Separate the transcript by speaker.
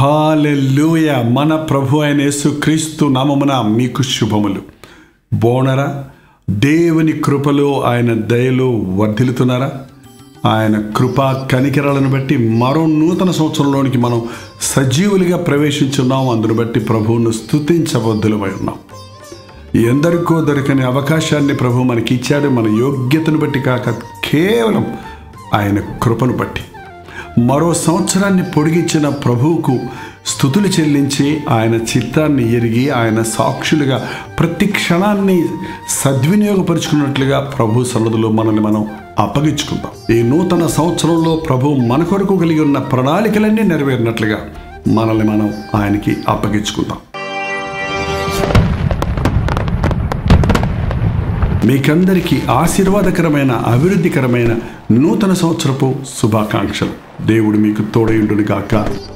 Speaker 1: hallelujah మన ప్రభు అయిన యేసుక్రీస్తు నామమున మీకు శుభములు బోనరా దేవుని కృపలో ఆయన దయలో వర్ధిల్లుతున్నారా ఆయన కృపా కనికరాలను బట్టి మరో నూతన సంవత్సరంలోనికి మనం సజీవులుగా ప్రవేశించున్నాం అందును బట్టి ప్రభువును స్తుతించబద్దులమై ఉన్నాం ఎందరికో దొరకని అవకాశాన్ని ప్రభు మనకి ఇచ్చాడు మన యోగ్యతను బట్టి కాక కేవలం ఆయన కృపను బట్టి మరో సంవత్సరాన్ని పొడిగించిన ప్రభువుకు స్థుతులు చెల్లించి ఆయన చిత్తాన్ని ఎరిగి ఆయన సాక్షులుగా ప్రతి క్షణాన్ని సద్వినియోగపరుచుకున్నట్లుగా ప్రభు సన్నదులో మనల్ని మనం అప్పగించుకుందాం ఈ నూతన సంవత్సరంలో ప్రభు మన కొరకు కలిగి ఉన్న ప్రణాళికలన్నీ నెరవేరినట్లుగా మనల్ని మనం ఆయనకి అప్పగించుకుందాం మీకందరికీ ఆశీర్వాదకరమైన అభివృద్ధికరమైన నూతన సంవత్సరపు శుభాకాంక్షలు దేవుడు మీకు తోడయుండును గాక